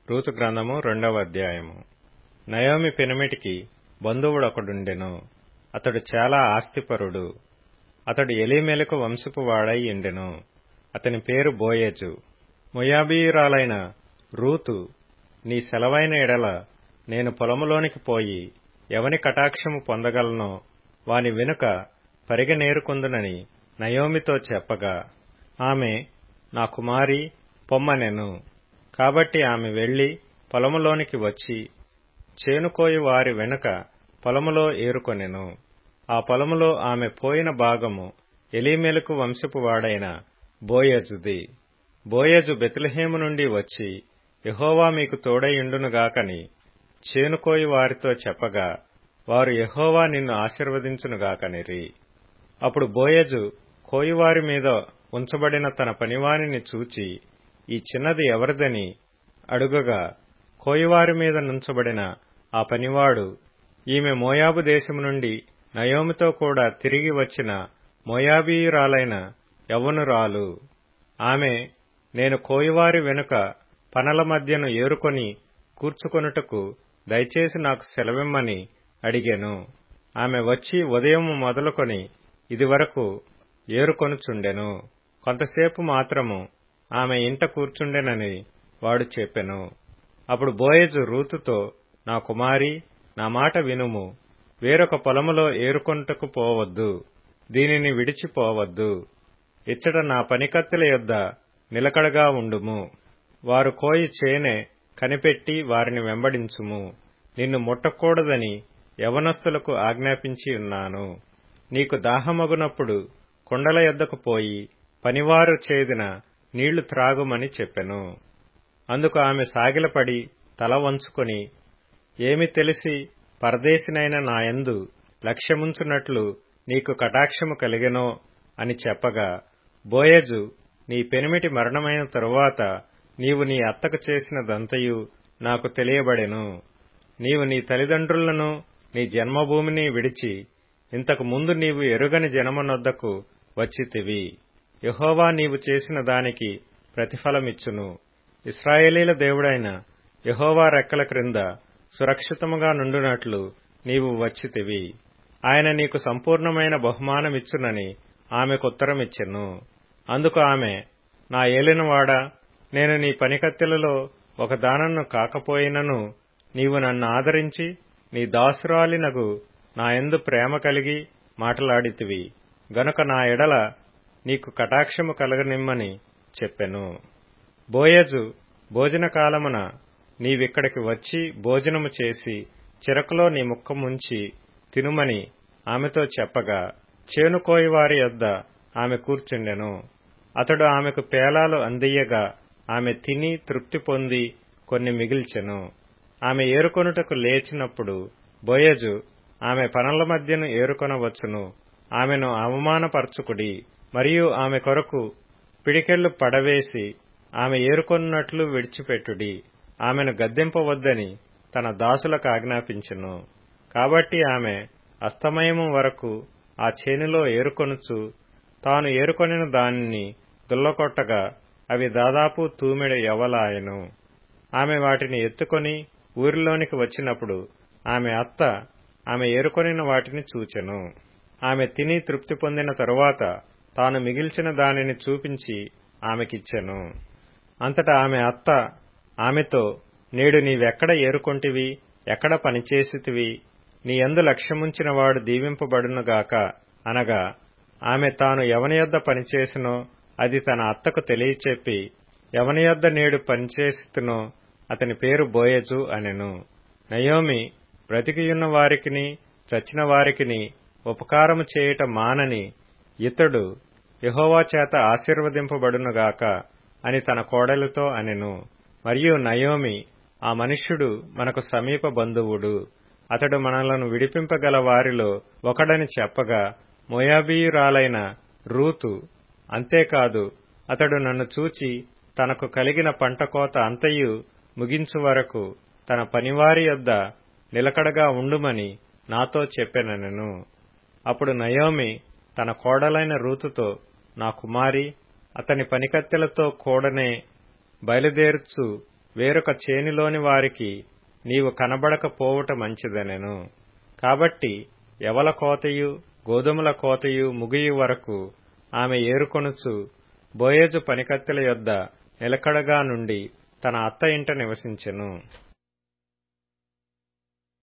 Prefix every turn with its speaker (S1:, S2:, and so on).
S1: Ruth గ్రంథము రెండవ అధ్యాయము నయోమి పెనిమిటికి బంధువుడొకడుండెను అతడు చాలా ఆస్తిపరుడు అతడు ఎలీమెలకు వంశపు వాడై ఉండెను అతని పేరు బోయేజు మొయాబీయురాలైన రూతు నీ సెలవైన ఎడల నేను పొలములోనికి పోయి ఎవని కటాక్షము పొందగలనో వాని వెనుక పరిగెనేరుకుందునని నయోమితో చెప్పగా ఆమె నా కుమారి పొమ్మనెను కాబట్టి ఆమె వెళ్లి పొలములోనికి వచ్చి చేనుకోయి వారి వెనుక పొలములో ఏరుకొనెను ఆ పొలములో ఆమె పోయిన భాగము ఎలీమెలకు వంశపు వాడైన బోయజుది బోయజు బెత్లెహేము నుండి వచ్చి యహోవా మీకు తోడైయుండునుగాకని చేనుకోయి వారితో చెప్పగా వారు యహోవా నిన్ను ఆశీర్వదించునుగాకనిరి అప్పుడు బోయజు కోయివారి మీద ఉంచబడిన తన పనివానిని చూచి ఈ చిన్నది ఎవరిదని అడుగగా కోయివారి మీద నుంచబడిన ఆ పనివాడు ఈమె మోయాబు దేశము నుండి నయోమితో కూడా తిరిగి వచ్చిన మోయాబీయురాలైన యవ్వనురాలు ఆమె నేను కోయివారి వెనుక పనల మధ్యను ఏరుకొని కూర్చుకొనుటకు దయచేసి నాకు సెలవిమ్మని అడిగాను ఆమె వచ్చి ఉదయం మొదలుకొని ఇదివరకు ఏరుకొనుచుండెను కొంతసేపు మాత్రము ఆమె ఇంట కూర్చుండెనని వాడు చెప్పెను అప్పుడు బోయజు రూతుతో నా కుమారి నా మాట వినుము వేరొక పొలములో ఏరుకొనుటకు పోవద్దు దీనిని విడిచిపోవద్దు ఇచ్చట నా పనికత్తెల యొద్ద నిలకడగా ఉండుము వారు కోయి చేనే కనిపెట్టి వారిని వెంబడించుము నిన్ను ముట్టకూడదని యవనస్తులకు ఆజ్ఞాపించి ఉన్నాను నీకు దాహమగునప్పుడు కుండల యొద్దకు పోయి పనివారు చేదిన నీళ్లు త్రాగుమని చెప్పెను అందుకు ఆమె సాగిలపడి తల వంచుకొని ఏమి తెలిసి పరదేశినైన నాయందు లక్ష్యముంచున్నట్లు నీకు కటాక్షము కలిగెనో అని చెప్పగా బోయజు నీ పెనిమిటి మరణమైన తరువాత నీవు నీ అత్తకు చేసినదంతయు నాకు తెలియబడెను నీవు నీ తల్లిదండ్రులను నీ జన్మభూమిని విడిచి ఇంతకు ముందు నీవు ఎరుగని జనమునొద్దకు వచ్చితివి యహోవా నీవు చేసిన దానికి ప్రతిఫలమిచ్చును ఇస్రాయేలీల దేవుడైన యహోవా రెక్కల క్రింద సురక్షితముగా నుండునట్లు నీవు వచ్చితివి ఆయన నీకు సంపూర్ణమైన బహుమానమిచ్చునని ఆమెకు ఉత్తరమిచ్చెను అందుకు ఆమె నా ఏలినవాడా నేను నీ పనికత్తెలలో ఒక దానను కాకపోయినను నీవు నన్ను ఆదరించి నీ దాసురాలినగు నా ఎందు ప్రేమ కలిగి మాటలాడితివి గనుక నా ఎడల నీకు కటాక్షము కలగనిమ్మని చెప్పెను బోయజు భోజనకాలమున నీవిక్కడికి వచ్చి భోజనము చేసి చిరకులో నీ ముక్క ముంచి తినుమని ఆమెతో చెప్పగా చేనుకోయి వారి యొద్ద ఆమె కూర్చుండెను అతడు ఆమెకు పేలాలు అందియ్యగా ఆమె తిని తృప్తి పొంది కొన్ని మిగిల్చెను ఆమె ఏరుకొనుటకు లేచినప్పుడు బోయజు ఆమె పనుల మధ్యను ఏరుకొనవచ్చును ఆమెను అవమానపరచుకుడి మరియు ఆమె కొరకు పిడికెళ్లు పడవేసి ఆమె ఏరుకొన్నట్లు విడిచిపెట్టుడి ఆమెను గద్దెంపవద్దని తన దాసులకు ఆజ్ఞాపించెను కాబట్టి ఆమె అస్తమయము వరకు ఆ చేనులో ఏరుకొనుచు తాను ఏరుకొనిన దానిని దుల్లకొట్టగా అవి దాదాపు తూమెడు యవలాయను ఆమె వాటిని ఎత్తుకొని ఊరిలోనికి వచ్చినప్పుడు ఆమె అత్త ఆమె ఏరుకొనిన వాటిని చూచెను ఆమె తిని తృప్తి పొందిన తరువాత తాను మిగిల్చిన దానిని చూపించి ఆమెకిచ్చెను అంతటా ఆమె అత్త ఆమెతో నేడు నీవెక్కడ ఏరుకొంటివి ఎక్కడ పనిచేసితివి నీ ఎందు లక్ష్యముంచిన వాడు దీవింపబడునుగాక అనగా ఆమె తాను ఎవని యొద్ద పనిచేసినో అది తన అత్తకు తెలియచెప్పి ఎవని యొద్ద నేడు పనిచేస్తునో అతని పేరు బోయజు అనెను నయోమి బ్రతికియున్న వారికిని చచ్చిన వారికిని ఉపకారము చేయుట మానని ఇతడు యహోవా చేత ఆశీర్వదింపబడునుగాక అని తన కోడలితో అనెను మరియు నయోమి ఆ మనుష్యుడు మనకు సమీప బంధువుడు అతడు మనలను విడిపింపగల వారిలో ఒకడని చెప్పగా మోయాబీయురాలైన రూతు అంతేకాదు అతడు నన్ను చూచి తనకు కలిగిన పంటకోత అంతయు ముగించు వరకు తన పనివారి యొద్ద నిలకడగా ఉండుమని నాతో చెప్పెనెను అప్పుడు నయోమి తన కోడలైన రూతుతో నా కుమారి అతని పనికత్తెలతో కూడనే బయలుదేరుచు వేరొక చేనిలోని వారికి నీవు కనబడకపోవుట మంచిదనెను కాబట్టి ఎవల కోతయు గోధుమల కోతయు ముగియు వరకు ఆమె ఏరుకొనుచు బోయేజు పనికత్తెల యొద్ద నిలకడగా నుండి తన అత్త ఇంట నివసించెను